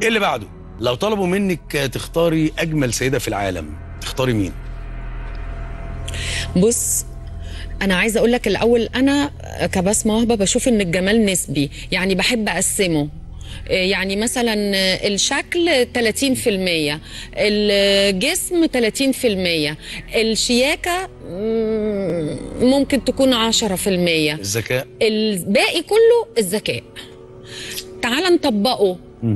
ايه اللي بعده لو طلبوا منك تختاري اجمل سيده في العالم تختاري مين بص انا عايزه اقول لك الاول انا كبسمه وهبه بشوف ان الجمال نسبي يعني بحب اقسمه إيه يعني مثلا الشكل 30% الجسم 30% الشياكه مم، ممكن تكون 10% الذكاء الباقي كله الذكاء تعال نطبقه مم.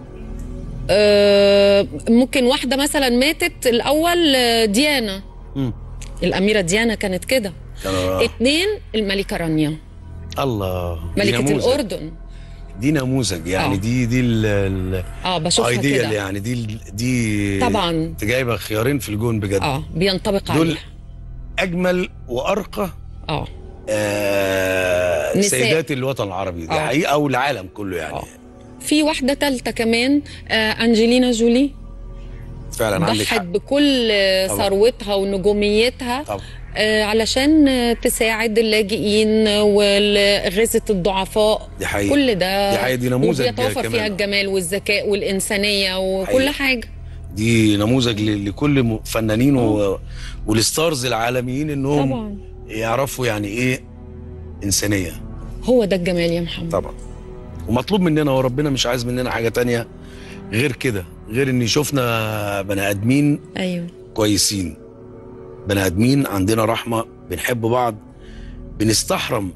آه، ممكن واحدة مثلا ماتت الأول آه، ديانا مم. الأميرة ديانا كانت كده كان- اتنين الملكة رانيا الله دي ملكة نموذج. الأردن دي نموذج يعني آه. دي دي ال اه بشوفها ايديال كده يعني دي ال- دي طبعاً. انت جايبه خيارين في الجون بجد اه بينطبق دول عليها اجمل وارقى اه آه نساء. سيدات الوطن العربي دي آه. حقيقه او العالم كله يعني آه. في واحدة تالتة كمان آه أنجلينا جولي فعلا عندك ضحت حق بكل آه، طبعاً. ثروتها ونجوميتها طبعا آه، علشان آه، تساعد اللاجئين وغزة الضعفاء دي حقيقة. كل ده دي حقيقة، دي نموذج وبيتوافر كمان. فيها الجمال والذكاء والإنسانية وكل حقيقة. حاجة دي نموذج ل- لكل م- فنانين و... والستارز العالميين انهم طبعا يعرفوا يعني ايه انسانيه هو ده الجمال يا محمد طبعا ومطلوب مننا وربنا مش عايز مننا حاجه تانية غير كده غير ان يشوفنا بني ادمين أيوه كويسين بني ادمين عندنا رحمه بنحب بعض بنستحرم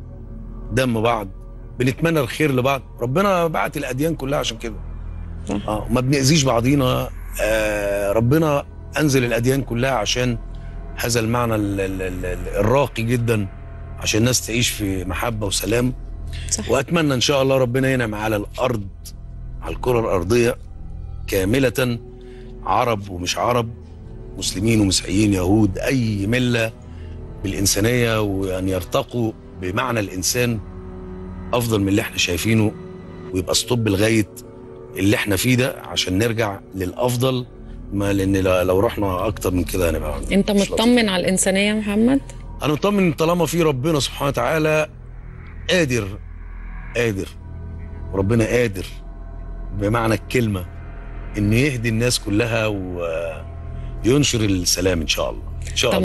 دم بعض بنتمنى الخير لبعض ربنا بعت الاديان كلها عشان كده صح. اه ما بنأذيش بعضينا آه ربنا انزل الاديان كلها عشان هذا المعنى ال- ال- ال- ال- الراقي جدا عشان الناس تعيش في محبه وسلام صح واتمنى ان شاء الله ربنا ينعم على الارض على الكره الارضيه كامله عرب ومش عرب مسلمين ومسيحيين يهود اي مله بالانسانيه وان يرتقوا بمعنى الانسان افضل من اللي احنا شايفينه ويبقى ستوب لغايه اللي احنا فيه ده عشان نرجع للافضل ما لان ل- لو رحنا اكتر من كده هنبقى أنت مش لطيف. مطمن على الإنسانية يا محمد انا مطمن طالما في ربنا سبحانه وتعالى قادر قادر وربنا قادر بمعنى الكلمه انه يهدي الناس كلها وينشر السلام ان شاء الله ان شاء طب الله